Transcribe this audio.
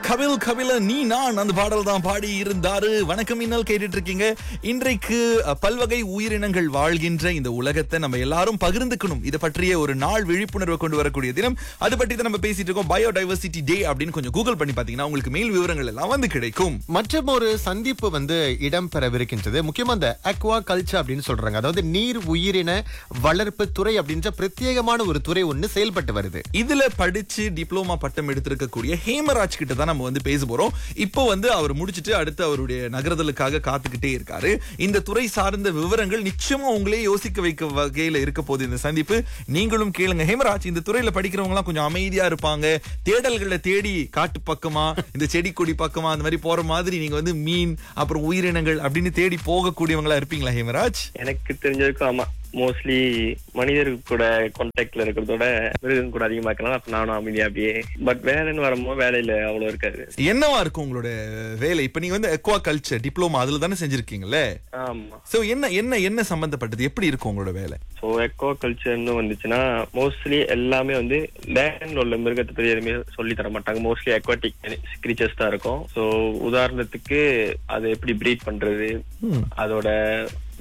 கபில் கபில நீ நான் அந்த பாடல் தான் பாடி இருந்தாரு வணக்கம் இன்னல் கேட்டுட்டு இருக்கீங்க இன்றைக்கு அஹ், பல்வகை உயிரினங்கள் வாழ்கின்ற இந்த உலகத்தை நம்ம எல்லாரும் பகிர்ந்துக்கணும் இதை பற்றிய ஒரு நாள் விழிப்புணர்வை கொண்டு வரக்கூடிய தினம் அது பற்றி தான் நம்ம பேசிட்டு இருக்கோம் பயோடைவர்சிட்டி டே அப்படின்னு கொஞ்சம் கூகுள் பண்ணி பாத்தீங்கன்னா உங்களுக்கு மேல் விவரங்கள் எல்லாம் வந்து கிடைக்கும் மற்றும் ஒரு சந்திப்பு வந்து இடம்பெறவிருக்கின்றது முக்கியமா அந்த அக்வா கல்ச்சர் அப்படின்னு சொல்றாங்க அதாவது நீர் உயிரின வளர்ப்பு துறை அப்படின்ற பிரத்யேகமான ஒரு துறை ஒண்ணு செயல்பட்டு வருது இதுல படிச்சு டிப்ளமா பட்டம் எடுத்திருக்கக்கூடிய ஹேமராஜ் கிட்ட தான் நம்ம வந்து பேச போறோம் இப்போ வந்து அவர் முடிச்சிட்டு அடுத்து அவருடைய நகர்தலுக்காக காத்துக்கிட்டே இருக்காரு இந்த துறை சார்ந்த விவரங்கள் நிச்சயமா உங்களே யோசிக்க வைக்க வகையில இருக்க போகுது இந்த சந்திப்பு நீங்களும் கேளுங்க ஹேமராஜ் இந்த துறையில படிக்கிறவங்க எல்லாம் கொஞ்சம் அமைதியா இருப்பாங்க தேடல்களை தேடி காட்டு பக்கமா இந்த செடி கொடி பக்கமா அந்த மாதிரி போற மாதிரி நீங்க வந்து மீன் அப்புறம் உயிரினங்கள் அப்படின்னு தேடி போகக்கூடியவங்களா இருப்பீங்களா ஹேமராஜ் எனக்கு தெரிஞ்சதுக்கும் ஆமா மோஸ்ட்லி மனிதர் கூட கான்டாக்ட்ல இருக்கிறதோட மிருகம் கூட அதிகமா இருக்கலாம் அப்ப நானும் அமைதியா அப்படியே பட் வேலைன்னு வரும்போது வேலையில அவ்வளவு இருக்காது என்னவா இருக்கும் உங்களோட வேலை இப்ப நீங்க வந்து எக்வா கல்ச்சர் டிப்ளமா அதுல தானே செஞ்சிருக்கீங்கல்ல ஆமா சோ என்ன என்ன என்ன சம்பந்தப்பட்டது எப்படி இருக்கும் உங்களோட வேலை ஸோ எக்கோ கல்ச்சர்னு வந்துச்சுன்னா மோஸ்ட்லி எல்லாமே வந்து லேண்ட்ல உள்ள மிருகத்தை பத்தி எதுவுமே சொல்லி தர மாட்டாங்க மோஸ்ட்லி அக்வாட்டிக் கிரீச்சர்ஸ் தான் இருக்கும் ஸோ உதாரணத்துக்கு அதை எப்படி ப்ரீட் பண்றது அதோட